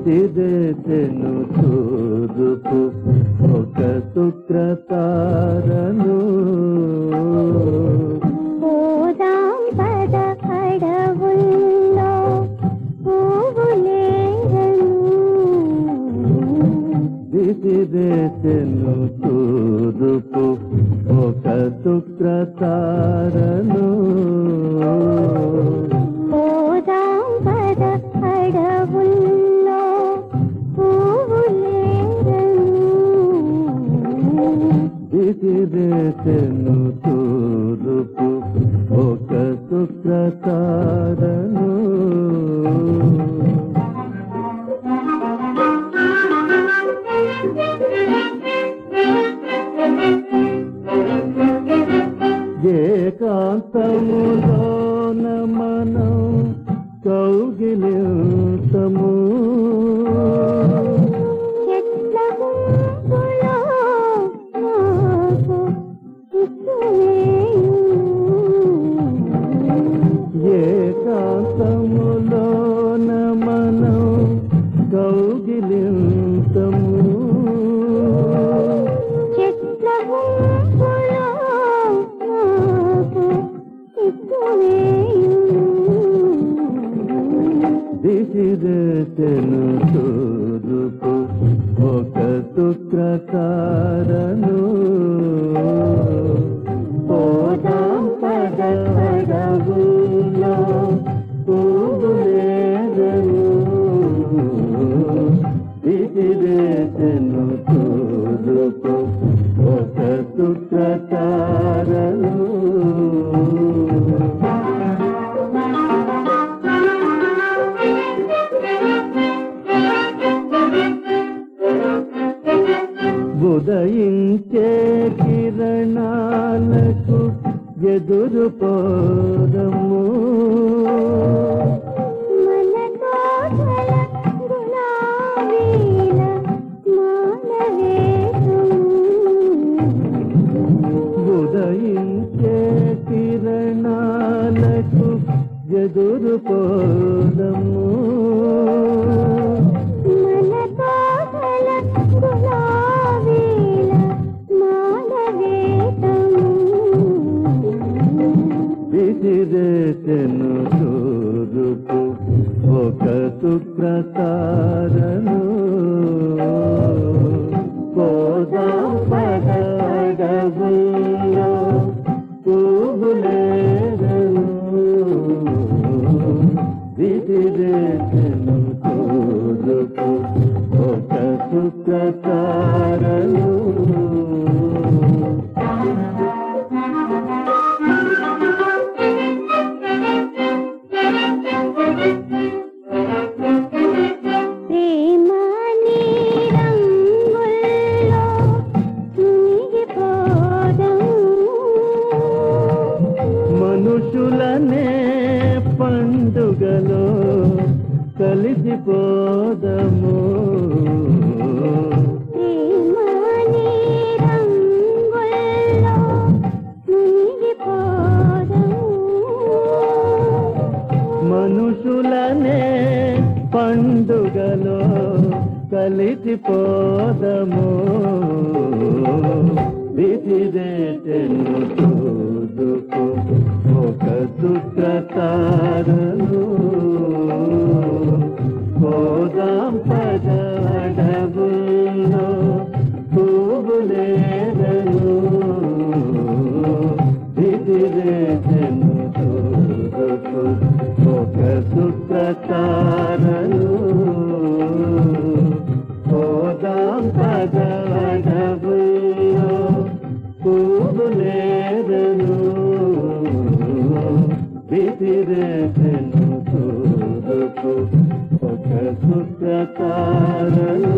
విసిరేసెను తూరుపు ఒక శుక్రతారను పోదాం పద అడవుల్లో పువ్వులేరను విసిరేసెను తూరుపు ఒక శుక్రతారను పోదాం పద అడవుల్లో పువ్వులేరను విసిరేసెను తూరుపు ఒక శుక్రతారను ఏకాంతములోన మనం కౌగిలింతము చెట్ల గుంపులో నాకు ఇసువేయును. ఏకాంతములోన మనం కౌగిలింతము చెట్ల గుంపులో నాకు ఇసువేయును. విసిరేసెను తూరుపు ఒక శుక్రతారను పోదాం పడవడవులో పువ్వులేరను విసిరేసెను తూరుపు ఒక శుక్రతారను ఉదయించే కిరణాలకు ఎదురు పోదము మన తోటల గులాబీల మాలవేషము. ఉదయించే కిరణాలకు ఎదురు పోదము మన తోటల గులాబీల మాలవేషము. విసిరేసెను తూరుపు ఒక శుక్రతారను పోదాం పడవడవులో పువ్వులేరను విసిరేసెను తూరుపు ఒక శుక్రతారను ప్రేమ నీ రంగుల్లో మునిగిపోదము. మనుషులనే పండుగలో కలిసిపోదము ప్రేమ నీ రంగుల్లో మునిగిపోదము. మనుషులనే పండుగలో కలిసిపోదము విసిరేటెను చూదుకు ఒక శుక్రతారను పోదాం పదవడవుల్లో పువ్వులేరను విసిరేటెను చూదుకు ఒక శుక్రతారను పోదాం పదవడవుల్లో పువ్వులేరను విసిరేటెను చూదుకు ఒక శుక్రతారను